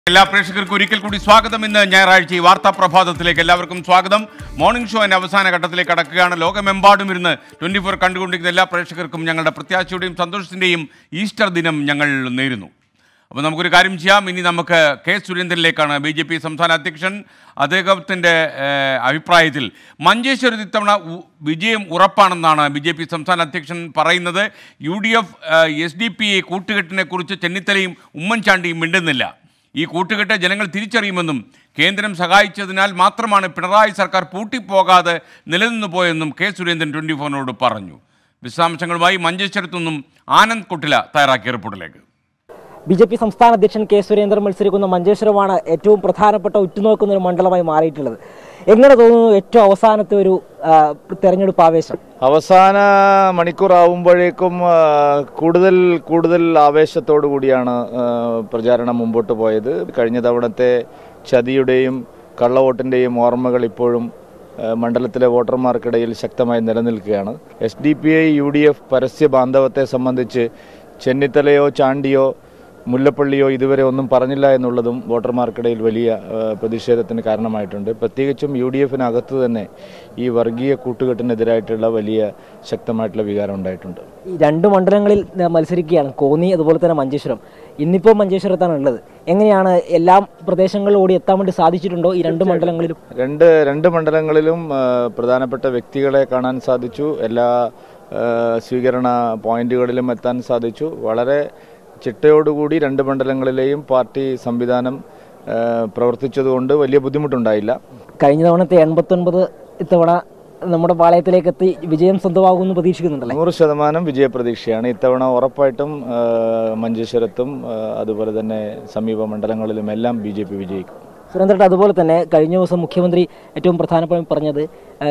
എല്ലാ പ്രേക്ഷകർക്കും ഒരിക്കൽ കൂടി സ്വാഗതം ഇന്ന് ഞായറാഴ്ച ഈ വാർത്താ പ്രഭാതത്തിലേക്ക് എല്ലാവർക്കും സ്വാഗതം മോർണിംഗ് ഷോ എന്ന അവസാന ഘട്ടത്തിലേക്ക് കടക്കുകയാണ് ലോകമെമ്പാടും ഇരുന്ന് ട്വന്റി ഫോർ കണ്ടുകൊണ്ടിരിക്കുന്ന എല്ലാ പ്രേക്ഷകർക്കും ഞങ്ങളുടെ പ്രത്യാശയുടെയും സന്തോഷത്തിന്റെയും ഈസ്റ്റർ ദിനം ഞങ്ങൾ നേരുന്നു അപ്പോൾ നമുക്കൊരു കാര്യം ചെയ്യാം ഇനി നമുക്ക് കെ സുരേന്ദ്രനിലേക്കാണ് ബി ജെ പി സംസ്ഥാന അധ്യക്ഷൻ അദ്ദേഹത്തിൻ്റെ ഏഹ്, അഭിപ്രായത്തിൽ മഞ്ചേശ്വരത്ത് ഇത്തവണ ഉ- വിജയം ഉറപ്പാണെന്നാണ് ബി ജെ പി സംസ്ഥാന അധ്യക്ഷൻ പറയുന്നത് U D F S D P A കൂട്ടുകെട്ടിനെ കുറിച്ച് ചെന്നിത്തലയും ഉമ്മൻചാണ്ടിയും മിണ്ടുന്നില്ല ഈ കൂട്ടുകെട്ട് ജനങ്ങൾ തിരിച്ചറിയുമെന്നും കേന്ദ്രം സഹായിച്ചതിനാൽ മാത്രമാണ് പിണറായി സർക്കാർ പൂട്ടിപ്പോകാതെ നിലനിന്നു പോയെന്നും കെ സുരേന്ദ്രൻ ട്വൻറ്റി ഫോറിനോട് പറഞ്ഞു വിശദാംശങ്ങളുമായി മഞ്ചേശ്വരത്തു നിന്നും ആനന്ദ് കുട്ടില തയ്യാറാക്കിയ റിപ്പോർട്ടിലേക്ക് ബി ജെ പി സംസ്ഥാന അധ്യക്ഷൻ കെ സുരേന്ദ്രൻ മത്സരിക്കുന്ന മഞ്ചേശ്വരമാണ് ഏറ്റവും പ്രധാനപ്പെട്ട ഉറ്റുനോക്കുന്ന ഒരു മണ്ഡലമായി മാറിയിട്ടുള്ളത് എങ്ങനെ തോന്നുന്നു ഏറ്റവും അവസാനത്തെ ഒരു ആ, തെരഞ്ഞെടുപ്പ് ആവേശം അവസാന മണിക്കൂറാവുമ്പോഴേക്കും ആ, കൂടുതൽ കൂടുതൽ ആവേശത്തോടു കൂടിയാണ് ആ, പ്രചാരണം മുമ്പോട്ട് പോയത് കഴിഞ്ഞ തവണത്തെ ചതിയുടെയും കള്ളവോട്ടിൻ്റെയും ഓർമ്മകൾ ഇപ്പോഴും ആ, മണ്ഡലത്തിലെ വോട്ടർമാർക്കിടയിൽ ശക്തമായി നിലനിൽക്കുകയാണ് S D P I U D F പരസ്യ ബാന്ധവത്തെ സംബന്ധിച്ച് ചെന്നിത്തലയോ ചാണ്ടിയോ മുല്ലപ്പള്ളിയോ ഇതുവരെ ഒന്നും പറഞ്ഞില്ല എന്നുള്ളതും വോട്ടർമാർക്കിടയിൽ വലിയ ആ, പ്രതിഷേധത്തിന് കാരണമായിട്ടുണ്ട് പ്രത്യേകിച്ചും യു ഡി എഫിനകത്ത് തന്നെ ഈ വർഗീയ കൂട്ടുകെട്ടിനെതിരായിട്ടുള്ള വലിയ ശക്തമായിട്ടുള്ള വികാരം ഉണ്ടായിട്ടുണ്ട് ഈ രണ്ട് മണ്ഡലങ്ങളിൽ ആ, മത്സരിക്കുകയാണ് കോന്നി അതുപോലെ തന്നെ മഞ്ചേശ്വരം ഇന്നിപ്പോൾ മഞ്ചേശ്വരത്താണ് ഉള്ളത് എങ്ങനെയാണ് എല്ലാ പ്രദേശങ്ങളിലും ഓടി എത്താൻ വേണ്ടി സാധിച്ചിട്ടുണ്ടോ ഈ രണ്ട് മണ്ഡലങ്ങളിലും രണ്ട് രണ്ട് മണ്ഡലങ്ങളിലും ആ, പ്രധാനപ്പെട്ട വ്യക്തികളെ കാണാൻ സാധിച്ചു എല്ലാ ആ, സ്വീകരണ പോയിന്റുകളിലും എത്താൻ സാധിച്ചു വളരെ ചിട്ടയോടുകൂടി രണ്ട് മണ്ഡലങ്ങളിലെയും പാർട്ടി സംവിധാനം ആ, പ്രവർത്തിച്ചതുകൊണ്ട് വലിയ ബുദ്ധിമുട്ടുണ്ടായില്ല കഴിഞ്ഞ തവണത്തെ എൺപത്തൊൻപത് ഇത്തവണ നമ്മുടെ പാളയത്തിലേക്ക് എത്തി വിജയം സ്വന്തമാകുമെന്ന് പ്രതീക്ഷിക്കുന്നുണ്ടല്ലേ നൂറ് ശതമാനം വിജയപ്രതീക്ഷയാണ് ഇത്തവണ ഉറപ്പായിട്ടും ആ, മഞ്ചേശ്വരത്തും ആ, അതുപോലെ തന്നെ സമീപ മണ്ഡലങ്ങളിലും എല്ലാം ബി ജെ പി വിജയിക്കും സുരേന്ദ്രൻ അതുപോലെ തന്നെ കഴിഞ്ഞ ദിവസം മുഖ്യമന്ത്രി ഏറ്റവും പ്രധാനപ്പെട്ട പറഞ്ഞത്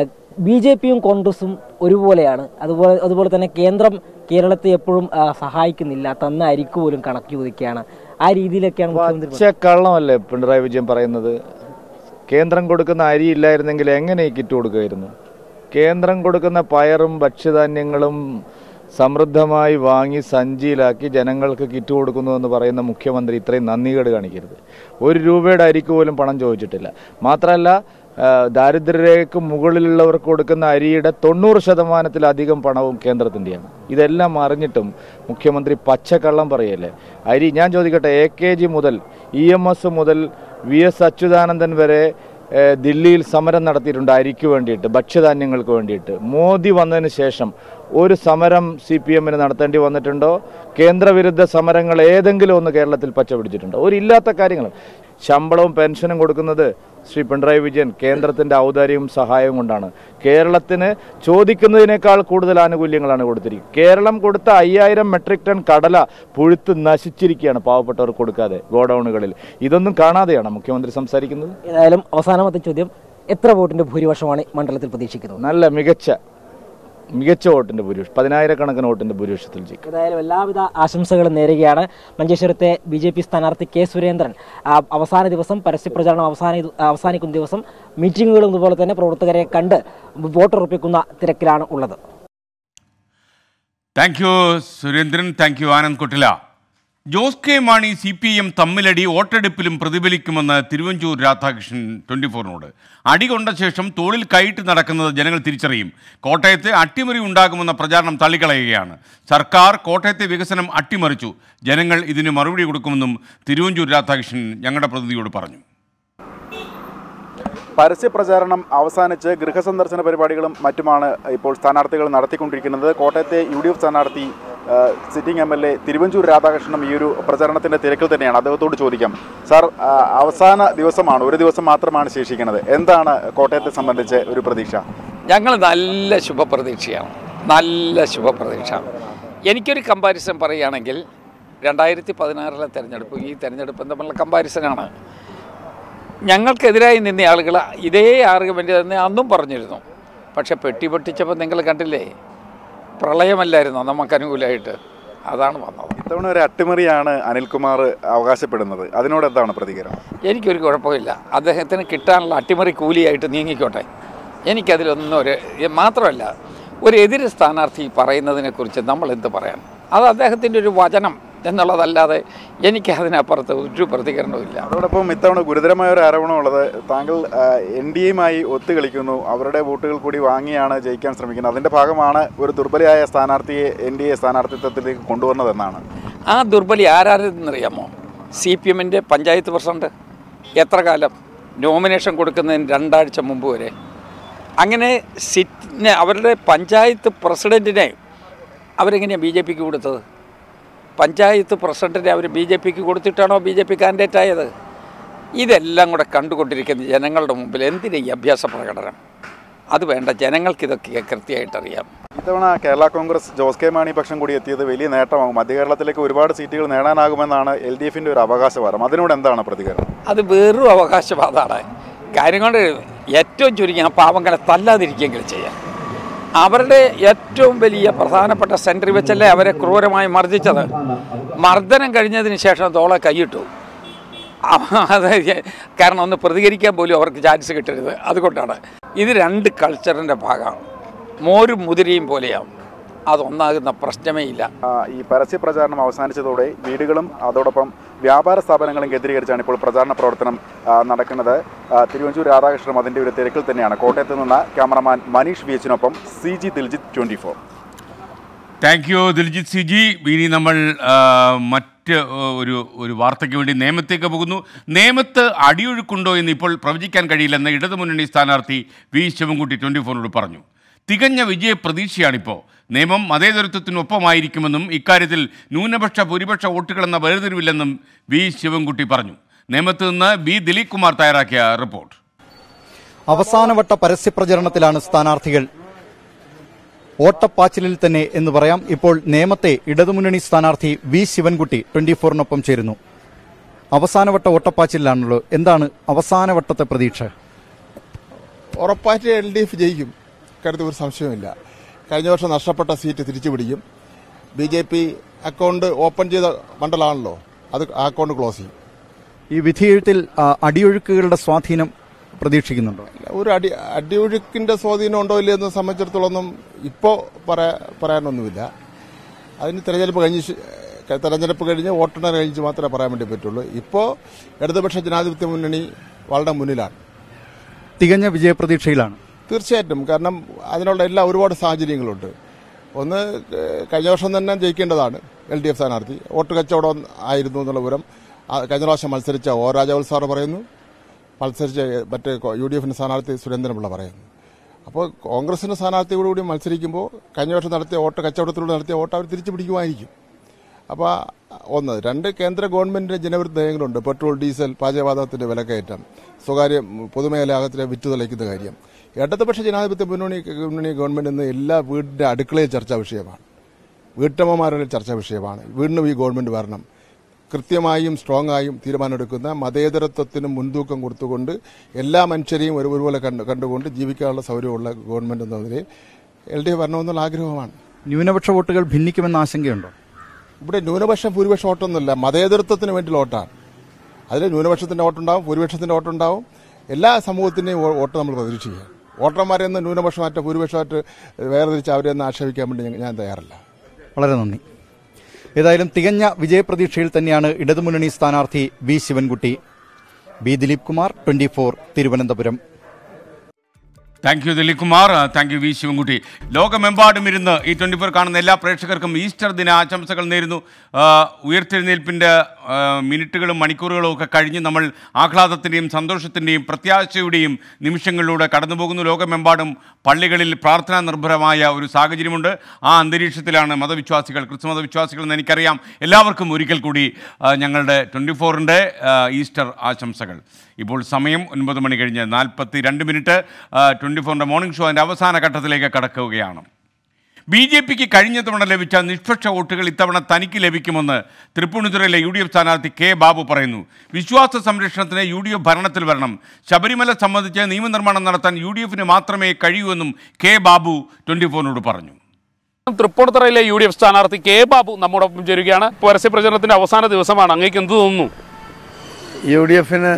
ബി ജെ പിയും കോൺഗ്രസും ഒരുപോലെയാണ് അതുപോലെ അതുപോലെ തന്നെ കേന്ദ്രം കേരളത്തെ എപ്പോഴും ആ, സഹായിക്കുന്നില്ല തന്ന അരിക്ക് പോലും കണക്ക് ചോദിക്കുകയാണ് ആ രീതിയിലൊക്കെയാണ് മുഖ്യമന്ത്രി പറഞ്ഞത്. പച്ച കള്ളമല്ലേ പിണറായി വിജയൻ പറയുന്നത് കേന്ദ്രം കൊടുക്കുന്ന അരി ഇല്ലായിരുന്നെങ്കിൽ എങ്ങനെ ഈ കിറ്റ് കൊടുക്കുമായിരുന്നു കേന്ദ്രം കൊടുക്കുന്ന പയറും ഭക്ഷ്യധാന്യങ്ങളും സമൃദ്ധമായി വാങ്ങി സഞ്ചിയിലാക്കി ജനങ്ങൾക്ക് കിറ്റ് കൊടുക്കുന്നു എന്ന് പറയുന്ന മുഖ്യമന്ത്രി ഇത്രയും നന്ദികേട് കാണിക്കരുത് ഒരു രൂപയുടെ അരിക്ക് പോലും പണം ചോദിച്ചിട്ടില്ല മാത്രമല്ല ആ, ദാരിദ്ര്യരേഖയ്ക്ക് മുകളിലുള്ളവർക്ക് കൊടുക്കുന്ന അരിയുടെ തൊണ്ണൂറ് ശതമാനത്തിലധികം പണവും കേന്ദ്രത്തിൻ്റെയാണ് ഇതെല്ലാം അറിഞ്ഞിട്ടും മുഖ്യമന്ത്രി പച്ചക്കള്ളം പറയല്ലേ അരി ഞാൻ ചോദിക്കട്ടെ എ കെ ജി മുതൽ ഇ എം എസ് മുതൽ വി എസ് അച്യുതാനന്ദൻ വരെ ഏഹ്, ദില്ലിയിൽ സമരം നടത്തിയിട്ടുണ്ട് അരിക്ക് വേണ്ടിയിട്ട് ഭക്ഷ്യധാന്യങ്ങൾക്ക് വേണ്ടിയിട്ട് മോദി വന്നതിന് ശേഷം ഒരു സമരം സി പി എമ്മിന് നടത്തേണ്ടി വന്നിട്ടുണ്ടോ കേന്ദ്രവിരുദ്ധ സമരങ്ങൾ ഏതെങ്കിലും ഒന്ന് കേരളത്തിൽ പച്ച പിടിച്ചിട്ടുണ്ടോ ഒരു ഇല്ലാത്ത കാര്യങ്ങൾ ശമ്പളവും പെൻഷനും കൊടുക്കുന്നത് ശ്രീ പിണറായി വിജയൻ കേന്ദ്രത്തിന്റെ ഔദാര്യവും സഹായവും കൊണ്ടാണ് കേരളത്തിന് ചോദിക്കുന്നതിനേക്കാൾ കൂടുതൽ ആനുകൂല്യങ്ങളാണ് കൊടുത്തിരിക്കുന്നത് കേരളം കൊടുത്ത അയ്യായിരം മെട്രിക് ടൺ കടല പുഴുത്ത് നശിച്ചിരിക്കുകയാണ് പാവപ്പെട്ടവർക്ക് കൊടുക്കാതെ ഗോഡൌണുകളിൽ ഇതൊന്നും കാണാതെയാണ് മുഖ്യമന്ത്രി സംസാരിക്കുന്നത് ഏതായാലും അവസാനത്തെ ചോദ്യം എത്ര വോട്ടിന്റെ ഭൂരിപക്ഷമാണ് മണ്ഡലത്തിൽ പ്രതീക്ഷിക്കുന്നത് നല്ല മികച്ച മികച്ച വോട്ടിന്റെ ഭൂരിപക്ഷം പതിനായിരക്കണക്കിന് വോട്ടിന്റെ ഭൂരിപക്ഷത്തിൽ ജയിക്കും ഏതായാലും എല്ലാവിധ ആശംസകളും നേരുകയാണ് മഞ്ചേശ്വരത്തെ ബി ജെ പി സ്ഥാനാർത്ഥി കെ സുരേന്ദ്രൻ ആ, അവസാന ദിവസം പരസ്യപ്രചാരണം അവസാന അവസാനിക്കുന്ന ദിവസം മീറ്റിങ്ങുകളും അതുപോലെ തന്നെ പ്രവർത്തകരെ കണ്ട് വോട്ടുറപ്പിക്കുന്ന തിരക്കിലാണ് ഉള്ളത് thank you Surendran thank you Anand കുട്ടില Jose K Mani C P M തമ്മിലടി വോട്ടെടുപ്പിലും പ്രതിഫലിക്കുമെന്ന് തിരുവഞ്ചൂർ രാധാകൃഷ്ണൻ ട്വന്റി ഫോറിനോട് അടി കൊണ്ട ശേഷം തോളിൽ കൈയിട്ട് നടക്കുന്നത് ജനങ്ങൾ തിരിച്ചറിയും കോട്ടയത്ത് അട്ടിമറി ഉണ്ടാകുമെന്ന പ്രചാരണം തള്ളിക്കളയുകയാണ് സർക്കാർ കോട്ടയത്തെ വികസനം അട്ടിമറിച്ചു ജനങ്ങൾ ഇതിന് മറുപടി കൊടുക്കുമെന്നും തിരുവഞ്ചൂർ രാധാകൃഷ്ണൻ ഞങ്ങളുടെ പ്രതിനിധിയോട് പറഞ്ഞു പരസ്യപ്രചാരണം അവസാനിച്ച് ഗൃഹസന്ദർശന പരിപാടികളും മറ്റുമാണ് ഇപ്പോൾ സ്ഥാനാർത്ഥികൾ നടത്തിക്കൊണ്ടിരിക്കുന്നത് കോട്ടയത്തെ യു ഡി എഫ് സ്ഥാനാർത്ഥി ആ, sitting M L A Thiruvanchoor രാധാകൃഷ്ണനും ഈ ഒരു പ്രചാരണത്തിന്റെ തിരക്കിൽ തന്നെയാണ് അദ്ദേഹത്തോട് ചോദിക്കാം സാർ ആ, അവസാന ദിവസമാണ് ഒരു ദിവസം മാത്രമാണ് ശേഷിക്കുന്നത് എന്താണ് കോട്ടയത്തെ സംബന്ധിച്ച് ഒരു പ്രതീക്ഷ ഞങ്ങൾ നല്ല ശുഭപ്രതീക്ഷയാണ് നല്ല ശുഭപ്രതീക്ഷ എനിക്കൊരു കമ്പാരിസൺ പറയുകയാണെങ്കിൽ രണ്ടായിരത്തി പതിനാറിലെ തെരഞ്ഞെടുപ്പ് ഈ തെരഞ്ഞെടുപ്പും തമ്മിലുള്ള കമ്പാരിസനാണ് ഞങ്ങൾക്കെതിരായി നിന്ന ആളുകൾ ഇതേ ആർഗ്യുമെൻ്റ് തന്നെ അന്നും പറഞ്ഞിരുന്നു പക്ഷെ പെട്ടി പൊട്ടിച്ചപ്പോൾ നിങ്ങൾ കണ്ടില്ലേ പ്രളയമല്ലായിരുന്നോ നമുക്ക് അനുകൂലമായിട്ട് അതാണ് വന്നത് ഇത്തവണ ഒരു അട്ടിമറിയാണ് അനിൽകുമാർ അവകാശപ്പെടുന്നത് അതിനോട് എന്താണ് പ്രതികരണം എനിക്കൊരു കുഴപ്പമില്ല അദ്ദേഹത്തിന് കിട്ടാനുള്ള അട്ടിമറി കൂലിയായിട്ട് നീങ്ങിക്കോട്ടെ എനിക്കതിലൊന്നും ഒരു മാത്രമല്ല ഒരു എതിര് സ്ഥാനാർത്ഥി പറയുന്നതിനെക്കുറിച്ച് നമ്മൾ എന്ത് പറയാൻ അത് അദ്ദേഹത്തിൻ്റെ ഒരു വചനം എന്നുള്ളതല്ലാതെ എനിക്ക് അതിനപ്പുറത്ത് ഒരു പ്രതികരണവുമില്ല അതോടൊപ്പം ഇത്തവണ ഗുരുതരമായ ഒരു ആരോപണമുള്ളത് താങ്കൾ എൻ ഡി എയുമായി ഒത്തുകളിക്കുന്നു അവരുടെ വോട്ടുകൾ കൂടി വാങ്ങിയാണ് ജയിക്കാൻ ശ്രമിക്കുന്നത് അതിന്റെ ഭാഗമാണ് ഒരു ദുർബലയായ സ്ഥാനാർത്ഥിയെ എൻ ഡി എ സ്ഥാനാർത്ഥിത്വത്തിലേക്ക് കൊണ്ടുവന്നതെന്നാണ് ആ ദുർബലി ആരാരെന്നറിയാമോ സി പി എമ്മിൻ്റെ പഞ്ചായത്ത് പ്രസിഡന്റ് എത്ര കാലം നോമിനേഷൻ കൊടുക്കുന്നതിന് രണ്ടാഴ്ച മുമ്പ് വരെ അങ്ങനെ സിറ്റിനെ അവരുടെ പഞ്ചായത്ത് പ്രസിഡൻറ്റിനെ അവരെങ്ങനെയാണ് ബി ജെ പിക്ക് കൊടുത്തത് പഞ്ചായത്ത് പ്രസിഡൻറ്റിനെ അവർ ബി ജെ പിക്ക് കൊടുത്തിട്ടാണോ ബി ജെ പി കാൻഡിഡേറ്റ് ആയത് ഇതെല്ലാം കൂടെ കണ്ടുകൊണ്ടിരിക്കുന്ന ജനങ്ങളുടെ മുമ്പിൽ എന്തിനാ ഈ അഭ്യാസ പ്രകടനം അത് വേണ്ട ജനങ്ങൾക്ക് ഇതൊക്കെ കൃത്യമായിട്ടറിയാം ഇത്തവണ കേരള കോൺഗ്രസ് ജോസ് കെ മാണി പക്ഷം കൂടി എത്തിയത് വലിയ നേട്ടമാകും മധ്യകേരളത്തിലേക്ക് ഒരുപാട് സീറ്റുകൾ നേടാനാകുമെന്നാണ് എൽ ഡി എഫിന്റെ ഒരു അവകാശവാദം അതിനോട് എന്താണ് പ്രതികരണം അത് വെറും അവകാശവാദമാണ് കാര്യം കൊണ്ട് ഏറ്റവും ചുരുങ്ങി ആ പാവങ്ങളെ തല്ലാതിരിക്കെങ്കിലും ചെയ്യാം അവരുടെ ഏറ്റവും വലിയ പ്രധാനപ്പെട്ട സെൻറ്ററിൽ വെച്ചല്ലേ അവരെ ക്രൂരമായി മർദ്ദിച്ചത് മർദ്ദനം കഴിഞ്ഞതിന് ശേഷം തോളെ കൈയിട്ടു ആ- അത് കാരണം ഒന്ന് പ്രതികരിക്കാൻ പോലും അവർക്ക് ചാൻസ് കിട്ടരുത് അതുകൊണ്ടാണ് ഇത് രണ്ട് കൾച്ചറിൻ്റെ ഭാഗമാണ് മോരും മുതിരയും പോലെയാവും അതൊന്നാകുന്ന പ്രശ്നമേ ഇല്ല ആ, ഈ പരസ്യ പ്രചാരണം അവസാനിച്ചതോടെ വീടുകളും അതോടൊപ്പം വ്യാപാര സ്ഥാപനങ്ങളും കേന്ദ്രീകരിച്ചാണ് ഇപ്പോൾ പ്രചാരണ പ്രവർത്തനം ആ, നടക്കുന്നത് ആ, തിരുവഞ്ചൂർ രാധാകൃഷ്ണൻ അതിൻ്റെ ഒരു തിരക്കിൽ തന്നെയാണ് കോട്ടയത്ത് നിന്ന് ക്യാമറമാൻ മനീഷ് വി എച്ചിനൊപ്പം C G Diljith twenty four thank you Diljith C G ഇനി നമ്മൾ ആ, മറ്റ് ആ, ഒരു ഒരു വാർത്തയ്ക്ക് വേണ്ടി നേമത്തേക്ക് പോകുന്നു നേമത്ത് അടിയൊഴുക്കുണ്ടോ എന്ന് ഇപ്പോൾ പ്രവചിക്കാൻ കഴിയില്ലെന്ന് ഇടതുമുന്നണി സ്ഥാനാർത്ഥി വി ശിവൻകുട്ടി ട്വൻറ്റി ഫോറിനോട് പറഞ്ഞു തികഞ്ഞ വിജയ പ്രതീക്ഷയാണിപ്പോൾ നിയമം മതേതരത്വത്തിനൊപ്പമായിരിക്കുമെന്നും ഇക്കാര്യത്തിൽ ന്യൂനപക്ഷ ഭൂരിപക്ഷ വോട്ടുകളെന്ന വേർതിരിവില്ലെന്നും വി ശിവൻകുട്ടി പറഞ്ഞു നേമത്ത് നിന്ന് ബി ദിലീപ് കുമാർ തയ്യാറാക്കിയ റിപ്പോർട്ട് അവസാനവട്ട പരസ്യപ്രചരണത്തിലാണ് സ്ഥാനാർത്ഥികൾ ഓട്ടപ്പാച്ചിലിൽ തന്നെ എന്ന് പറയാം ഇപ്പോൾ നേമത്തെ ഇടതുമുന്നണി സ്ഥാനാർത്ഥി വി ശിവൻകുട്ടി ട്വന്റി ഫോറിനൊപ്പം ചേരുന്നു അവസാനവട്ട ഓട്ടപ്പാച്ചിലാണല്ലോ എന്താണ് അവസാനവട്ടത്തെ പ്രതീക്ഷ ഉറപ്പായിട്ട് എൽ ഡി എഫ് ജയിക്കും കാര്യത്തിൽ ഒരു സംശയമില്ല കഴിഞ്ഞ വർഷം നഷ്ടപ്പെട്ട സീറ്റ് തിരിച്ചു പിടിക്കും B J P account open ചെയ്ത മണ്ഡലമാണല്ലോ അത് ആ അക്കൗണ്ട് ക്ലോസ് ചെയ്യും ഈ വിധിയെഴുത്തിൽ ആ, അടിയൊഴുക്കുകളുടെ സ്വാധീനം പ്രതീക്ഷിക്കുന്നുണ്ടോ ഒരു അടി അടിയൊഴുക്കിന്റെ സ്വാധീനം ഉണ്ടോ ഇല്ലയോ എന്ന് സംബന്ധിച്ചിടത്തോളം ഇപ്പോൾ പറയാ പറയാനൊന്നുമില്ല അതിന് തെരഞ്ഞെടുപ്പ് കഴിഞ്ഞ് ശ്- തെരഞ്ഞെടുപ്പ് കഴിഞ്ഞ് വോട്ടെണ്ണൽ കഴിഞ്ഞ് മാത്രമേ പറയാൻ വേണ്ടി പറ്റുള്ളൂ ഇപ്പോൾ ഇടതുപക്ഷ ജനാധിപത്യ മുന്നണി വളരെ മുന്നിലാണ് തികഞ്ഞ വിജയപ്രതീക്ഷയിലാണ് തീർച്ചയായിട്ടും കാരണം അതിനുള്ള എല്ലാ ഒരുപാട് സാഹചര്യങ്ങളുണ്ട് ഒന്ന് ഏഹ്, കഴിഞ്ഞ വർഷം തന്നെ ജയിക്കേണ്ടതാണ് എൽ ഡി എഫ് സ്ഥാനാർത്ഥി വോട്ട് കച്ചവടം ആയിരുന്നു എന്നുള്ള വിവരം ആ, കഴിഞ്ഞ പ്രാവശ്യം മത്സരിച്ച ഒ രാജാവൽ സാറ് പറയുന്നു മത്സരിച്ച മറ്റേ കോ- യു ഡി എഫിന്റെ സ്ഥാനാർത്ഥി സുരേന്ദ്രൻപിള്ള പറയുന്നു അപ്പോൾ കോൺഗ്രസിന്റെ സ്ഥാനാർത്ഥിയോടുകൂടി മത്സരിക്കുമ്പോൾ കഴിഞ്ഞ വർഷം നടത്തിയ വോട്ട് കച്ചവടത്തിലൂടെ നടത്തിയ വോട്ട് അവർ തിരിച്ചു പിടിക്കുമായിരിക്കും അപ്പോൾ ഒന്ന് രണ്ട് കേന്ദ്ര ഗവൺമെന്റിന്റെ ജനവിരുദ്ധ നയങ്ങളുണ്ട് പെട്രോൾ ഡീസൽ പാചകവാതകത്തിന്റെ വിലക്കയറ്റം സ്വകാര്യ പൊതുമേഖലാകത്തിലെ വിറ്റ് തെളിക്കുന്ന കാര്യം ഇടതുപക്ഷ ജനാധിപത്യ മുന്നണി മുന്നണി ഗവൺമെന്റ് ഇന്ന് എല്ലാ വീടിന്റെ അടുക്കളയിൽ ചർച്ചാ വിഷയമാണ് വീട്ടമ്മമാരുടെ ചർച്ചാ വിഷയമാണ് വീണ്ടും ഈ ഗവൺമെന്റ് വരണം കൃത്യമായും സ്ട്രോങ് ആയും തീരുമാനമെടുക്കുന്ന മതേതരത്വത്തിന് മുൻതൂക്കം കൊടുത്തുകൊണ്ട് എല്ലാ മനുഷ്യരെയും ഒരു ഒരുപോലെ കണ്ട് കണ്ടുകൊണ്ട് ജീവിക്കാനുള്ള സൗകര്യമുള്ള ഗവൺമെന്റ് എന്ന നിലയിൽ എൽ ഡി എഫ് വരണമെന്നുള്ള ആഗ്രഹമാണ് ന്യൂനപക്ഷ വോട്ടുകൾ ഭിന്നിക്കുമെന്ന ആശങ്കയുണ്ടോ ഇവിടെ ന്യൂനപക്ഷം ഭൂരിപക്ഷം വോട്ടൊന്നുമില്ല മതേതരത്വത്തിന് വേണ്ടിയുള്ള വോട്ടാണ് അതിൽ ന്യൂനപക്ഷത്തിന്റെ വോട്ടുണ്ടാവും ഭൂരിപക്ഷത്തിന്റെ വോട്ടുണ്ടാവും എല്ലാ സമൂഹത്തിന്റെയും വോ- വോട്ട് നമ്മൾ പ്രതീക്ഷിക്കുക വോട്ടർമാരെ ഒന്ന് ന്യൂനപക്ഷമായിട്ട് ഭൂരിപക്ഷമായിട്ട് വേർതിരിച്ച് അവരെ ഒന്ന് ആക്ഷേപിക്കാൻ വേണ്ടി ഞാൻ- ഞാൻ തയ്യാറല്ല വളരെ നന്ദി ഏതായാലും തികഞ്ഞ വിജയപ്രതീക്ഷയിൽ തന്നെയാണ് ഇടതുമുന്നണി സ്ഥാനാർത്ഥി V Sivankutty B Dileep Kumar twenty four Thiruvananthapuram thank you Dileep Kumar thank you V Sivankutty ലോകമെമ്പാടും ഇരുന്ന് ഈ ട്വൻറ്റി ഫോർ കാണുന്ന എല്ലാ പ്രേക്ഷകർക്കും ഈസ്റ്റർ ദിന ആശംസകൾ നേരുന്നു ആ, ഉയർത്തെഴുന്നേൽപ്പിൻ്റെ ആ, മിനിറ്റുകളും മണിക്കൂറുകളും ഒക്കെ കഴിഞ്ഞ് നമ്മൾ ആഹ്ലാദത്തിൻ്റെയും സന്തോഷത്തിൻ്റെയും പ്രത്യാശയുടെയും നിമിഷങ്ങളിലൂടെ കടന്നു പോകുന്നു ലോകമെമ്പാടും പള്ളികളിൽ പ്രാർത്ഥനാ നിർഭരമായ ഒരു സാഹചര്യമുണ്ട് ആ അന്തരീക്ഷത്തിലാണ് മതവിശ്വാസികൾ ക്രിസ്തുമത വിശ്വാസികൾ എന്ന് എനിക്കറിയാം എല്ലാവർക്കും ഒരിക്കൽ കൂടി ആ, ഞങ്ങളുടെ ട്വൻറ്റി ഫോറിൻ്റെ ഈസ്റ്റർ ആശംസകൾ ഇപ്പോൾ സമയം ഒൻപത് മണി കഴിഞ്ഞ് നാൽപ്പത്തി രണ്ട് മിനിറ്റ് ട്വൻറ്റി ഫോറിൻ്റെ മോർണിംഗ് ഷോ അതിൻ്റെ അവസാന ഘട്ടത്തിലേക്ക് കടക്കുകയാണ് ബി ജെ പിക്ക് കഴിഞ്ഞ തവണ ലഭിച്ച നിഷ്പക്ഷ വോട്ടുകൾ ഇത്തവണ തനിക്ക് ലഭിക്കുമെന്ന് തൃപ്പൂണിത്തുറയിലെ യു ഡി എഫ് സ്ഥാനാർത്ഥി കെ ബാബു പറയുന്നു വിശ്വാസ സംരക്ഷണത്തിന് യു ഡി എഫ് ഭരണത്തിൽ വരണം ശബരിമല സംബന്ധിച്ച് നിയമനിർമ്മാണം നടത്താൻ യു ഡി എഫിന് മാത്രമേ കഴിയൂ എന്നും കെ ബാബു ട്വൻറ്റി ഫോറിനോട് പറഞ്ഞു തൃപ്പൂണിത്തുറയിലെ യു ഡി എഫ് സ്ഥാനാർത്ഥി കെ ബാബു നമ്മോടൊപ്പം ചേരുകയാണ് പരസ്യ പ്രചരണത്തിന്റെ അവസാന ദിവസമാണ് അങ്ങേക്ക് എന്ത് തോന്നുന്നു യു ഡി എഫിന്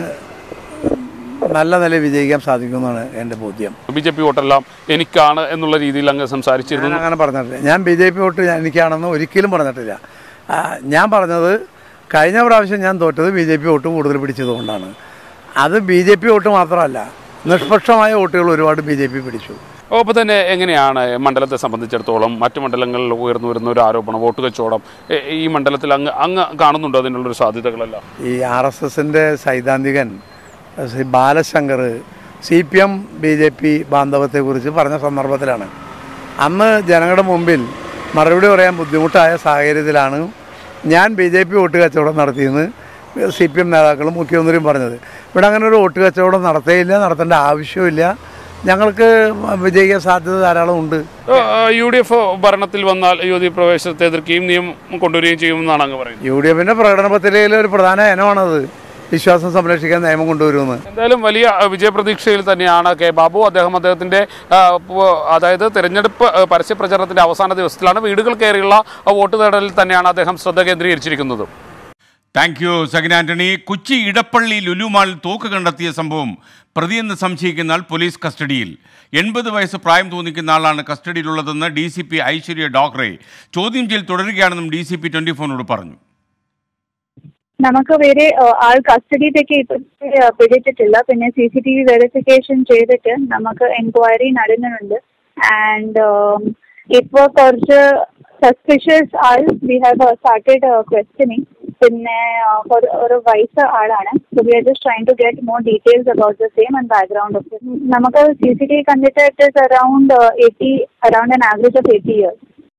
നല്ല നിലയിൽ വിജയിക്കാൻ സാധിക്കുമെന്നാണ് എൻ്റെ ബോധ്യം ബി ജെ പി വോട്ടെല്ലാം എനിക്കാണ് എന്നുള്ള രീതിയിൽ അങ്ങ് സംസാരിച്ചിരുന്നു ഞാൻ അങ്ങനെ പറഞ്ഞിട്ടില്ല ഞാൻ ബി ജെ പി വോട്ട് ഞാൻ എനിക്കാണെന്ന് ഒരിക്കലും പറഞ്ഞിട്ടില്ല ആ, ഞാൻ പറഞ്ഞത് കഴിഞ്ഞ പ്രാവശ്യം ഞാൻ തോറ്റത് ബി ജെ പി വോട്ട് കൂടുതൽ പിടിച്ചതുകൊണ്ടാണ് അത് ബി ജെ പി വോട്ട് മാത്രമല്ല നിഷ്പക്ഷമായ വോട്ടുകൾ ഒരുപാട് ബി ജെ പി പിടിച്ചു ഒപ്പം തന്നെ എങ്ങനെയാണ് മണ്ഡലത്തെ സംബന്ധിച്ചിടത്തോളം മറ്റു മണ്ഡലങ്ങളിൽ ഉയർന്നു വരുന്ന ഒരു ആരോപണം വോട്ട് കച്ചവടം എ- ഈ മണ്ഡലത്തിൽ അങ്ങ് അങ്ങ് കാണുന്നുണ്ടോ അതിനുള്ളൊരു സാധ്യതകളെല്ലാം ഈ ആർ എസ് എസിൻ്റെ സൈദ്ധാന്തികൻ Shri Balashankar C P M B J P ബാന്ധവത്തെക്കുറിച്ച് പറഞ്ഞ സന്ദർഭത്തിലാണ് അന്ന് ജനങ്ങളുടെ മുമ്പിൽ മറുപടി പറയാൻ ബുദ്ധിമുട്ടായ സാഹചര്യത്തിലാണ് ഞാൻ ബി ജെ പി വോട്ട് കച്ചവടം നടത്തിയെന്ന് സി പി എം നേതാക്കളും മുഖ്യമന്ത്രിയും പറഞ്ഞത് ഇവിടെ അങ്ങനെ ഒരു വോട്ട് കച്ചവടം നടത്തേയില്ല നടത്തേണ്ട ആവശ്യമില്ല ഞങ്ങൾക്ക് വിജയിക്കാൻ സാധ്യത ധാരാളം ഉണ്ട് യു ഡി എഫ് ഭരണത്തിൽ വന്നാൽ യുവതി പ്രവേശനത്തെ എതിർക്കുകയും നിയമം കൊണ്ടുവരികയും ചെയ്യുമെന്നാണ് അങ്ങ് പറയുന്നത് യു ഡി എഫിൻ്റെ പ്രകടന പത്രികയിലെ ഒരു പ്രധാന ഇനമാണത് വിശ്വാസം സംരക്ഷിക്കാൻ നിയമം കൊണ്ടുവരുമെന്ന് എന്തായാലും വലിയ അഹ്, വിജയപ്രതീക്ഷയിൽ തന്നെയാണ് കെ ബാബു അദ്ദേഹം അദ്ദേഹത്തിന്റെ ആ, പു- അതായത് തെരഞ്ഞെടുപ്പ് ആ, പരസ്യ പ്രചരണത്തിന്റെ അവസാന ദിവസത്തിലാണ് വീടുകൾ കയറിയുള്ള ആ, വോട്ട് തേടലിൽ തന്നെയാണ് അദ്ദേഹം ശ്രദ്ധ കേന്ദ്രീകരിച്ചിരിക്കുന്നത് താങ്ക് യു സഗിൻ ആന്റണി കൊച്ചി ഇടപ്പള്ളി ലുലുമാളിൽ തോക്ക് കണ്ടെത്തിയ സംഭവം പ്രതിയെന്ന് സംശയിക്കുന്ന ആൾ പോലീസ് കസ്റ്റഡിയിൽ എൺപത് വയസ്സ് പ്രായം തോന്നിക്കുന്ന ആളാണ് കസ്റ്റഡിയിലുള്ളതെന്ന് ഡി സി പി ഐശ്വര്യ ഡോക്ടറെ ചോദ്യം ചെയ്യൽ തുടരുകയാണെന്നും ഡി സി പി ട്വന്റി ഫോറിനോട് പറഞ്ഞു നമുക്ക് വേറെ ഏഹ്, ആൾ കസ്റ്റഡിയിലേക്ക് ഇപ്പൊ ഏഹ്, പിടിച്ചിട്ടില്ല പിന്നെ C C T V verification ചെയ്തിട്ട് നമുക്ക് എൻക്വയറി നടന്നുണ്ട് ആൻഡ് ഇപ്പോ കുറച്ച് സസ്പിഷ്യസ് ആൾ വി ഹാവ് സ്റ്റാർട്ടഡ് ക്വസ്റ്റനിങ് പിന്നെ ഏഹ്, ഒരു ഒരു വയസ്സ് ആളാണ് so we are just trying to get more details about the same and background of നമുക്ക് സി സി ടി വി കണ്ടിട്ട് it is around eighty around an average of eighty years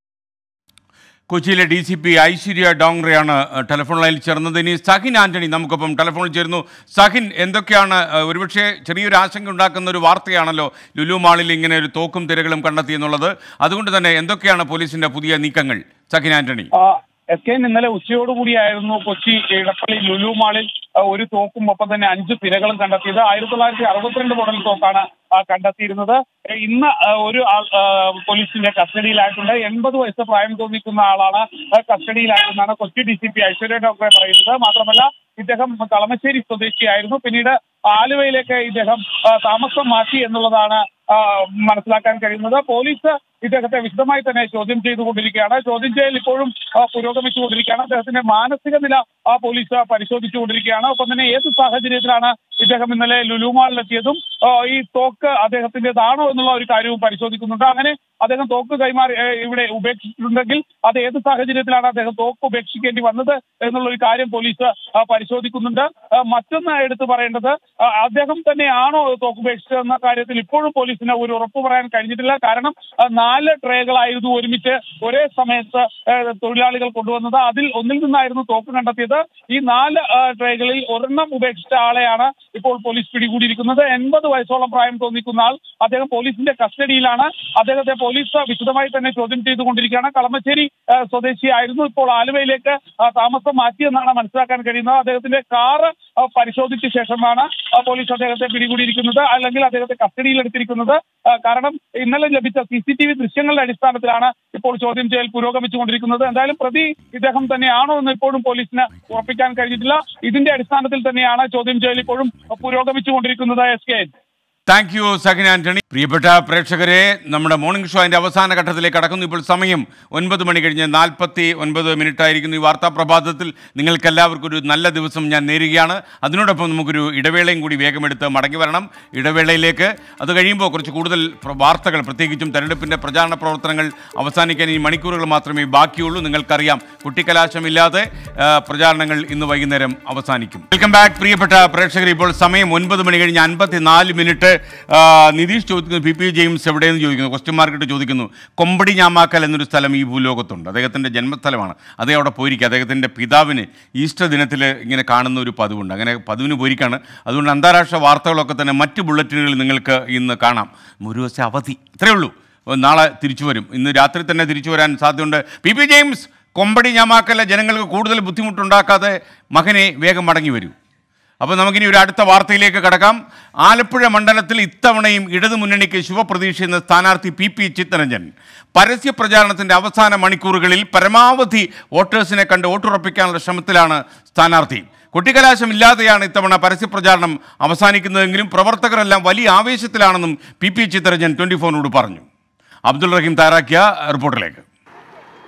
കൊച്ചിയിലെ D C P Aishwarya ഡോങ്റെയാണ് ഏഹ്, telephone line ചേർന്നത് ഇനി സഹിൻ ആന്റണി നമുക്കൊപ്പം ടെലിഫോണിൽ ചേരുന്നു സഹിൻ എന്തൊക്കെയാണ് ഏഹ്, ഒരുപക്ഷെ ചെറിയൊരു ആശങ്ക ഉണ്ടാക്കുന്ന ഒരു വാർത്തയാണല്ലോ ലുലു മാളിൽ ഇങ്ങനെ ഒരു തോക്കും തിരകളും കണ്ടെത്തി എന്നുള്ളത് അതുകൊണ്ട് തന്നെ എന്തൊക്കെയാണ് പോലീസിന്റെ പുതിയ നീക്കങ്ങൾ സഹിൻ ആന്റണി എസ് കെ ഇന്നലെ ഉച്ചയോടുകൂടിയായിരുന്നു കൊച്ചി ഇടപ്പള്ളി ലുലു മാളിൽ ആ, ഒരു തോക്കും ഒപ്പം തന്നെ അഞ്ച് തിരകളും കണ്ടെത്തിയത് ആയിരത്തി തൊള്ളായിരത്തി അറുപത്തിരണ്ട് മോഡൽ തോക്കാണ് ആ, കണ്ടെത്തിയിരുന്നത് ഏ, ഇന്ന് ആ, ഒരു ആൾ ആ, പോലീസിന്റെ കസ്റ്റഡിയിലായിട്ടുണ്ട് എൺപത് വയസ്സ് പ്രായം തോന്നിക്കുന്ന ആളാണ് ആ, കസ്റ്റഡിയിലായിരുന്നാണ് Kochi D C P Aishwarya ഡോക്ടറെ പറയുന്നത് മാത്രമല്ല ഇദ്ദേഹം കളമശ്ശേരി സ്വദേശിയായിരുന്നു പിന്നീട് ആലുവയിലേക്ക് ഇദ്ദേഹം ആ, താമസം മാറ്റി എന്നുള്ളതാണ് ആ, മനസ്സിലാക്കാൻ കഴിയുന്നത് പോലീസ് ഇദ്ദേഹത്തെ വിശദമായി തന്നെ ചോദ്യം ചെയ്തുകൊണ്ടിരിക്കുകയാണ് ചോദ്യം ചെയ്യൽ ഇപ്പോഴും ആ, പുരോഗമിച്ചുകൊണ്ടിരിക്കുകയാണ് അദ്ദേഹത്തിന്റെ മാനസിക നില ആ പോലീസ് പരിശോധിച്ചുകൊണ്ടിരിക്കുകയാണ് ഒപ്പം തന്നെ ഏത് സാഹചര്യത്തിലാണ് ഇദ്ദേഹം ഇന്നലെ ലുലുമാളിലെത്തിയതും ആ, ഈ തോക്ക് അദ്ദേഹത്തിന്റേതാണോ എന്നുള്ള ഒരു കാര്യവും പരിശോധിക്കുന്നുണ്ട് അങ്ങനെ അദ്ദേഹം തോക്ക് കൈമാറി ഏ, ഇവിടെ ഉപേക്ഷിച്ചിട്ടുണ്ടെങ്കിൽ അത് ഏത് സാഹചര്യത്തിലാണ് അദ്ദേഹം തോക്ക് ഉപേക്ഷിക്കേണ്ടി വന്നത് എന്നുള്ള ഒരു കാര്യം പോലീസ് ആ, പരിശോധിക്കുന്നുണ്ട് ആ, മറ്റൊന്ന് എടുത്തു പറയേണ്ടത് ആ, അദ്ദേഹം തന്നെയാണോ തോക്ക് ഉപേക്ഷിച്ചതെന്ന കാര്യത്തിൽ ഇപ്പോഴും പോലീസിന് ഒരു ഉറപ്പ് പറയാൻ കഴിഞ്ഞിട്ടില്ല കാരണം ആ, നാല് ട്രേകളായിരുന്നു ഒരുമിച്ച് ഒരേ സമയത്ത് ആ, തൊഴിലാളികൾ കൊണ്ടുവന്നത് അതിൽ ഒന്നിൽ നിന്നായിരുന്നു തോക്ക് കണ്ടെത്തിയത് ഈ നാല് ആ, ട്രേകളിൽ ഒരെണ്ണം ഉപേക്ഷിച്ച ആളെയാണ് ഇപ്പോൾ പോലീസ് പിടികൂടിയിരിക്കുന്നത് എൺപത് വയസ്സോളം പ്രായം തോന്നിക്കുന്ന ആൾ അദ്ദേഹം പോലീസിന്റെ കസ്റ്റഡിയിലാണ് അദ്ദേഹത്തെ പോലീസ് വിശദമായി തന്നെ ചോദ്യം ചെയ്തുകൊണ്ടിരിക്കുകയാണ് കളമശ്ശേരി ആ, സ്വദേശിയായിരുന്നു ഇപ്പോൾ ആലുവയിലേക്ക് ആ, താമസം മാറ്റിയെന്നാണ് മനസ്സിലാക്കാൻ കഴിയുന്നത് അദ്ദേഹത്തിന്റെ കാറ് ആ, പരിശോധിച്ച ശേഷമാണ് ആ, പോലീസ് അദ്ദേഹത്തെ പിടികൂടിയിരിക്കുന്നത് അല്ലെങ്കിൽ അദ്ദേഹത്തെ കസ്റ്റഡിയിലെടുത്തിരിക്കുന്നത് ആ, കാരണം ഇന്നലെ ലഭിച്ച സി സി ടി വി ദൃശ്യങ്ങളുടെ അടിസ്ഥാനത്തിലാണ് ഇപ്പോൾ ചോദ്യം ചെയ്യൽ പുരോഗമിച്ചുകൊണ്ടിരിക്കുന്നത് എന്തായാലും പ്രതി ഇദ്ദേഹം തന്നെയാണോ എന്ന് ഇപ്പോഴും പോലീസിന് ഉറപ്പിക്കാൻ കഴിഞ്ഞിട്ടില്ല ഇതിന്റെ അടിസ്ഥാനത്തിൽ തന്നെയാണ് ചോദ്യം ചെയ്യൽ ഇപ്പോഴും പുരോഗമിച്ചുകൊണ്ടിരിക്കുന്നത് S K thank you Sahin Antony പ്രിയപ്പെട്ട പ്രേക്ഷകരെ നമ്മുടെ മോർണിംഗ് ഷോ അതിന്റെ അവസാന ഘട്ടത്തിലേക്ക് കടക്കുന്നു ഇപ്പോൾ സമയം ഒൻപത് മണി കഴിഞ്ഞ് നാൽപ്പത്തി ഒൻപത് മിനിറ്റ് ആയിരിക്കുന്നു ഈ വാർത്താ പ്രഭാതത്തിൽ നിങ്ങൾക്ക് എല്ലാവർക്കും ഒരു നല്ല ദിവസം ഞാൻ നേരുകയാണ് അതിനോടൊപ്പം നമുക്കൊരു ഇടവേളയും കൂടി വേഗമെടുത്ത് മടങ്ങി വരണം ഇടവേളയിലേക്ക് അത് കഴിയുമ്പോൾ കുറച്ച് കൂടുതൽ പ്ര- വാർത്തകൾ പ്രത്യേകിച്ചും തെരഞ്ഞെടുപ്പിന്റെ പ്രചാരണ പ്രവർത്തനങ്ങൾ അവസാനിക്കാൻ ഈ മണിക്കൂറുകൾ മാത്രമേ ബാക്കിയുള്ളൂ നിങ്ങൾക്കറിയാം കുട്ടിക്കലാശമില്ലാതെ ആ, പ്രചാരണങ്ങൾ ഇന്ന് വൈകുന്നേരം അവസാനിക്കും വെൽക്കം ബാക്ക് പ്രിയപ്പെട്ട പ്രേക്ഷകർ ഇപ്പോൾ സമയം ഒൻപത് മണി കഴിഞ്ഞ് അൻപത്തി നാല് മിനിറ്റ് ആ, നിതീഷ് ചോദിക്കുന്നു പി പി ജെയിംസ് എവിടെയെന്ന് ചോദിക്കുന്നു ക്വസ്റ്റ്യൻ മാർക്കിട്ട് ചോദിക്കുന്നു കൊമ്പടി ഞാമാക്കൽ എന്നൊരു സ്ഥലം ഈ ഭൂലോകത്തുണ്ട് അദ്ദേഹത്തിൻ്റെ ജന്മസ്ഥലമാണ് അതേ അവിടെ പോയിരിക്കുക അദ്ദേഹത്തിൻ്റെ പിതാവിന് ഈസ്റ്റർ ദിനത്തിൽ ഇങ്ങനെ കാണുന്ന ഒരു പതിവുണ്ട് അങ്ങനെ പതിവിന് പോയിരിക്കാണ് അതുകൊണ്ട് അന്താരാഷ്ട്ര വാർത്തകളൊക്കെ തന്നെ മറ്റ് ബുള്ളറ്റിനുകളിൽ നിങ്ങൾക്ക് ഇന്ന് കാണാം ഒരു ദിവസം അവധി ഇത്രയേ ഉള്ളൂ നാളെ തിരിച്ചു വരും ഇന്ന് രാത്രി തന്നെ തിരിച്ചു വരാൻ സാധ്യതയുണ്ട് പി പി ജെയിംസ് കൊമ്പടി ഞാമാക്കലെ ജനങ്ങൾക്ക് കൂടുതൽ ബുദ്ധിമുട്ടുണ്ടാക്കാതെ മകനെ വേഗം മടങ്ങി വരൂ അപ്പോൾ നമുക്കിനി ഒരു അടുത്ത വാർത്തയിലേക്ക് കടക്കാം ആലപ്പുഴ മണ്ഡലത്തിൽ ഇത്തവണയും ഇടതുമുന്നണിക്ക് ശുഭപ്രതീക്ഷ എന്ന സ്ഥാനാർത്ഥി പി പി ചിത്തരഞ്ജൻ പരസ്യ പ്രചാരണത്തിന്റെ അവസാന മണിക്കൂറുകളിൽ പരമാവധി വോട്ടേഴ്സിനെ കണ്ട് വോട്ടുറപ്പിക്കാനുള്ള ശ്രമത്തിലാണ് സ്ഥാനാർത്ഥി കൊട്ടിക്കലാശമില്ലാതെയാണ് ഇത്തവണ പരസ്യപ്രചാരണം അവസാനിക്കുന്നതെങ്കിലും പ്രവർത്തകരെല്ലാം വലിയ ആവേശത്തിലാണെന്നും പി പി ചിത്തരഞ്ജൻ ട്വന്റി ഫോറിനോട് പറഞ്ഞു അബ്ദുൾ റഹീം തയ്യാറാക്കിയ റിപ്പോർട്ടിലേക്ക്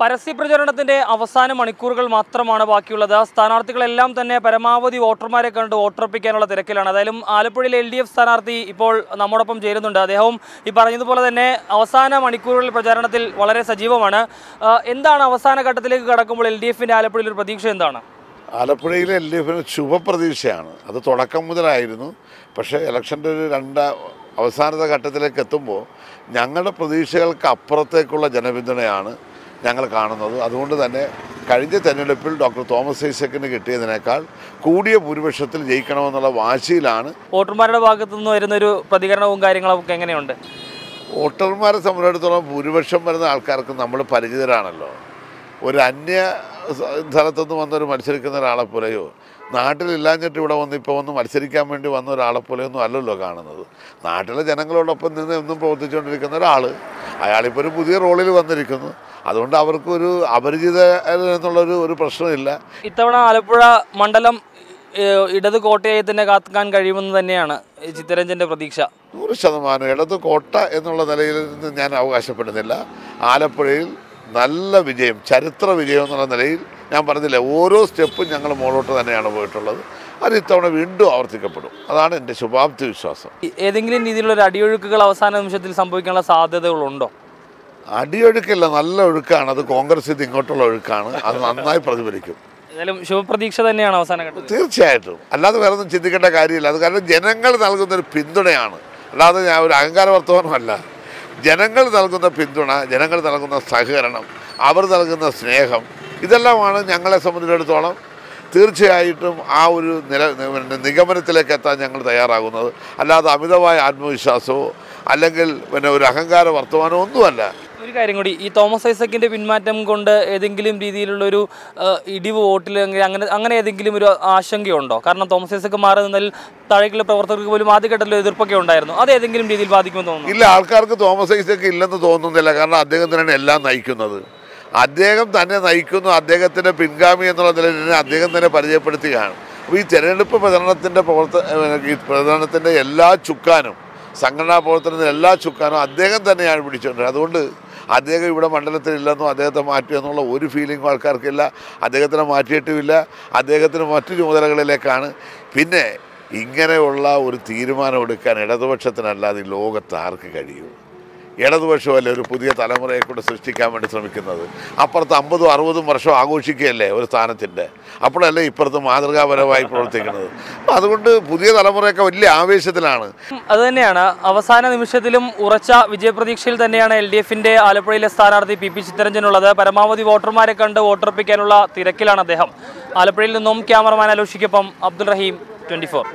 പരസ്യപ്രചരണത്തിന്റെ അവസാന മണിക്കൂറുകൾ മാത്രമാണ് ബാക്കിയുള്ളത് സ്ഥാനാർത്ഥികളെല്ലാം തന്നെ പരമാവധി വോട്ടർമാരെ കണ്ട് വോട്ടുറപ്പിക്കാനുള്ള തിരക്കിലാണ് ഏതായാലും ആലപ്പുഴയിലെ എൽ ഡി എഫ് സ്ഥാനാർത്ഥി ഇപ്പോൾ നമ്മോടൊപ്പം ചേരുന്നുണ്ട് അദ്ദേഹവും ഈ പറഞ്ഞതുപോലെ തന്നെ അവസാന മണിക്കൂറുകളിൽ പ്രചാരണത്തിൽ വളരെ സജീവമാണ് ആ, എന്താണ് അവസാന ഘട്ടത്തിലേക്ക് കടക്കുമ്പോൾ എൽ ഡി എഫിന്റെ ആലപ്പുഴയിൽ ഒരു പ്രതീക്ഷ എന്താണ് ആലപ്പുഴയിലെ എൽ ഡി എഫിന് ശുഭപ്രതീക്ഷയാണ് അത് തുടക്കം മുതലായിരുന്നു പക്ഷേ ഇലക്ഷൻ്റെ ഒരു രണ്ട് അവസാനത്തെ ഘട്ടത്തിലേക്ക് എത്തുമ്പോൾ ഞങ്ങളുടെ പ്രതീക്ഷകൾക്ക് അപ്പുറത്തേക്കുള്ള ജനപിന്തുണയാണ് ഞങ്ങൾ കാണുന്നത് അതുകൊണ്ട് തന്നെ കഴിഞ്ഞ തെരഞ്ഞെടുപ്പിൽ ഡോക്ടർ തോമസ് ഐസക്കിന് കിട്ടിയതിനേക്കാൾ കൂടിയ ഭൂരിപക്ഷത്തിൽ ജയിക്കണമെന്നുള്ള വാശിയിലാണ് വോട്ടർമാരുടെ ഭാഗത്തു നിന്ന് വരുന്ന ഒരു പ്രതികരണവും കാര്യങ്ങളും ഒക്കെ എങ്ങനെയുണ്ട് വോട്ടർമാരെ സംബന്ധിച്ചിടത്തോളം ഭൂരിപക്ഷം വരുന്ന ആൾക്കാർക്ക് നമ്മൾ പരിചിതരാണല്ലോ ഒരു അന്യ സ- സ്ഥലത്തുനിന്ന് വന്നൊരു മത്സരിക്കുന്ന ഒരാളെ പോലെയോ നാട്ടിലില്ലാഞ്ഞിട്ട് ഇവിടെ വന്ന് ഇപ്പോൾ വന്ന് മത്സരിക്കാൻ വേണ്ടി വന്ന ഒരാളെ പോലെയൊന്നും അല്ലല്ലോ കാണുന്നത് നാട്ടിലെ ജനങ്ങളോടൊപ്പം നിന്ന് എന്നും പ്രവർത്തിച്ചുകൊണ്ടിരിക്കുന്ന ഒരാൾ അയാളിപ്പോൾ ഒരു പുതിയ റോളിൽ വന്നിരിക്കുന്നു അതുകൊണ്ട് അവർക്കൊരു അപരിചിത എന്നുള്ളൊരു ഒരു പ്രശ്നമില്ല ഇത്തവണ ആലപ്പുഴ മണ്ഡലം ഏഹ്, ഇടത് കോട്ടയായി തന്നെ കാക്കാൻ കഴിയുമെന്ന് തന്നെയാണ് ഈ ചിത്തരഞ്ജന്റെ പ്രതീക്ഷ നൂറ് ശതമാനം ഇടത് കോട്ട എന്നുള്ള നിലയിൽ നിന്ന് ഞാൻ അവകാശപ്പെടുന്നില്ല ആലപ്പുഴയിൽ നല്ല വിജയം ചരിത്ര വിജയം എന്നുള്ള നിലയിൽ ഞാൻ പറഞ്ഞില്ലേ ഓരോ സ്റ്റെപ്പും ഞങ്ങൾ മുകളോട്ട് തന്നെയാണ് പോയിട്ടുള്ളത് അത് ഇത്തവണ വീണ്ടും ആവർത്തിക്കപ്പെടും അതാണ് എൻ്റെ ശുഭാപ്തി വിശ്വാസം ഈ- ഏതെങ്കിലും രീതിയിലുള്ള ഒരു അടിയൊഴുക്കുകൾ അവസാന നിമിഷത്തിൽ സംഭവിക്കാനുള്ള സാധ്യതകളുണ്ടോ അടിയൊഴുക്കില്ല നല്ല ഒഴുക്കാണ് അത് കോൺഗ്രസിൽ നിന്ന് ഇങ്ങോട്ടുള്ള ഒഴുക്കാണ് അത് നന്നായി പ്രതിഫലിക്കും ഏതായാലും ശുഭപ്രതീക്ഷ തന്നെയാണ് അവസാന ഘട്ടത്തിൽ തീർച്ചയായിട്ടും അല്ലാതെ വേറെ ഒന്നും ചിന്തിക്കേണ്ട കാര്യമില്ല അത് കാരണം ജനങ്ങൾ നൽകുന്ന ഒരു പിന്തുണയാണ് അല്ലാതെ ഞാൻ ഒരു അഹങ്കാര വർത്തമാനമല്ല ജനങ്ങൾ നൽകുന്ന പിന്തുണ ജനങ്ങൾ നൽകുന്ന സഹകരണം അവർ നൽകുന്ന സ്നേഹം ഇതെല്ലാമാണ് ഞങ്ങളെ സംബന്ധിച്ചിടത്തോളം തീർച്ചയായിട്ടും ആ ഒരു നില പിന്നെ നിഗമനത്തിലേക്ക് എത്താൻ ഞങ്ങൾ തയ്യാറാകുന്നത് അല്ലാതെ അമിതമായ ആത്മവിശ്വാസമോ അല്ലെങ്കിൽ പിന്നെ ഒരു അഹങ്കാര വർത്തമാനമോ ഒന്നുമല്ല ഒരു കാര്യം കൂടി ഈ തോമസ് ഐസക്കിന്റെ പിന്മാറ്റം കൊണ്ട് ഏതെങ്കിലും രീതിയിലുള്ള ഒരു ഏഹ്, ഇടിവ് വോട്ടിൽ അങ്ങനെ അങ്ങനെ അങ്ങനെ ഏതെങ്കിലും ഒരു ആശങ്കയുണ്ടോ കാരണം തോമസ് ഐസക്ക് മാറി നിന്നാൽ താഴേക്കുള്ള പ്രവർത്തകർക്ക് പോലും ആദ്യഘട്ടത്തിൽ എതിർപ്പൊക്കെ ഉണ്ടായിരുന്നു അത് ഏതെങ്കിലും രീതിയിൽ ബാധിക്കുമെന്ന് തോന്നുന്നു ഇല്ല ആൾക്കാർക്ക് തോമസ് ഐസക്ക് ഇല്ലെന്ന് തോന്നുന്നില്ല കാരണം അദ്ദേഹം തന്നെയാണ് എല്ലാം നയിക്കുന്നത് അദ്ദേഹം തന്നെ നയിക്കുന്നു അദ്ദേഹത്തിൻ്റെ പിൻഗാമി എന്നുള്ള നിലയിൽ തന്നെ അദ്ദേഹം തന്നെ പരിചയപ്പെടുത്തുകയാണ് അപ്പോൾ ഈ തെരഞ്ഞെടുപ്പ് പ്രചരണത്തിൻ്റെ പ്രവർത്ത ഏഹ് ഈ പ്രചരണത്തിൻ്റെ എല്ലാ ചുക്കാനും സംഘടനാ പ്രവർത്തനത്തിൻ്റെ എല്ലാ ചുക്കാനും അദ്ദേഹം തന്നെയാണ് പിടിച്ചുകൊണ്ടിരുന്നത് അതുകൊണ്ട് അദ്ദേഹം ഇവിടെ മണ്ഡലത്തിൽ ഇല്ലെന്നോ അദ്ദേഹത്തെ മാറ്റി എന്നുള്ള ഒരു ഫീലിംഗും ആൾക്കാർക്കില്ല അദ്ദേഹത്തിനെ മാറ്റിയിട്ടുമില്ല അദ്ദേഹത്തിന് മറ്റു ചുമതലകളിലേക്കാണ് പിന്നെ ഇങ്ങനെയുള്ള ഒരു തീരുമാനം എടുക്കാൻ ഇടതുപക്ഷത്തിനല്ലാതെ ഈ ലോകത്ത് ആർക്ക് കഴിയും ഇടതുപക്ഷമല്ലേ ഒരു പുതിയ തലമുറയെ കൂടെ സൃഷ്ടിക്കാൻ വേണ്ടി ശ്രമിക്കുന്നത് അപ്പുറത്ത് അമ്പതും അറുപതും വർഷം ആഘോഷിക്കുകയല്ലേ ഒരു സ്ഥാനത്തിൻ്റെ അപ്പോഴല്ലേ ഇപ്പുറത്ത് മാതൃകാപരമായി പ്രവർത്തിക്കുന്നത് അപ്പം അതുകൊണ്ട് പുതിയ തലമുറയൊക്കെ വലിയ ആവേശത്തിലാണ് അത് തന്നെയാണ് അവസാന നിമിഷത്തിലും ഉറച്ച വിജയപ്രതീക്ഷയിൽ തന്നെയാണ് എൽ ഡി എഫിന്റെ ആലപ്പുഴയിലെ സ്ഥാനാർത്ഥി പി പി ചിത്തരഞ്ജൻ ഉള്ളത് പരമാവധി വോട്ടർമാരെ കണ്ട് വോട്ടുറപ്പിക്കാനുള്ള തിരക്കിലാണ് അദ്ദേഹം ആലപ്പുഴയിൽ നിന്നും ക്യാമറമാൻ അലോഷിക്കൊപ്പം Abdul Rahim twenty four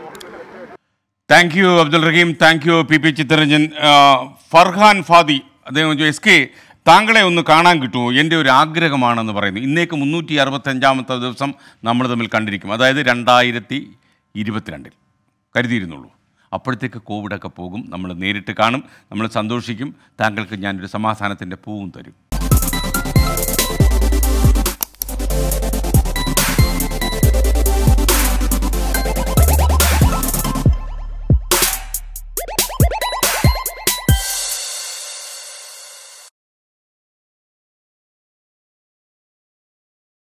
thank you Abdul Rahim thank you P P Chitharanjan ആ, ഫർഹാൻ ഫാദി അദ്ദേഹം ചോദിച്ചു, എസ് കെ താങ്കളെ ഒന്ന് കാണാൻ കിട്ടുമോ എൻ്റെ ഒരു ആഗ്രഹമാണെന്ന് പറയുന്നു ഇന്നേക്ക് മുന്നൂറ്റി അറുപത്തഞ്ചാമത്തെ ദിവസം നമ്മൾ തമ്മിൽ കണ്ടിരിക്കും അതായത് രണ്ടായിരത്തി ഇരുപത്തിരണ്ടിൽ കരുതിയിരുന്നുള്ളൂ അപ്പോഴത്തേക്ക് കോവിഡൊക്കെ പോകും നമ്മൾ നേരിട്ട് കാണും നമ്മൾ സന്തോഷിക്കും താങ്കൾക്ക് ഞാനൊരു സമാധാനത്തിൻ്റെ പൂവും തരും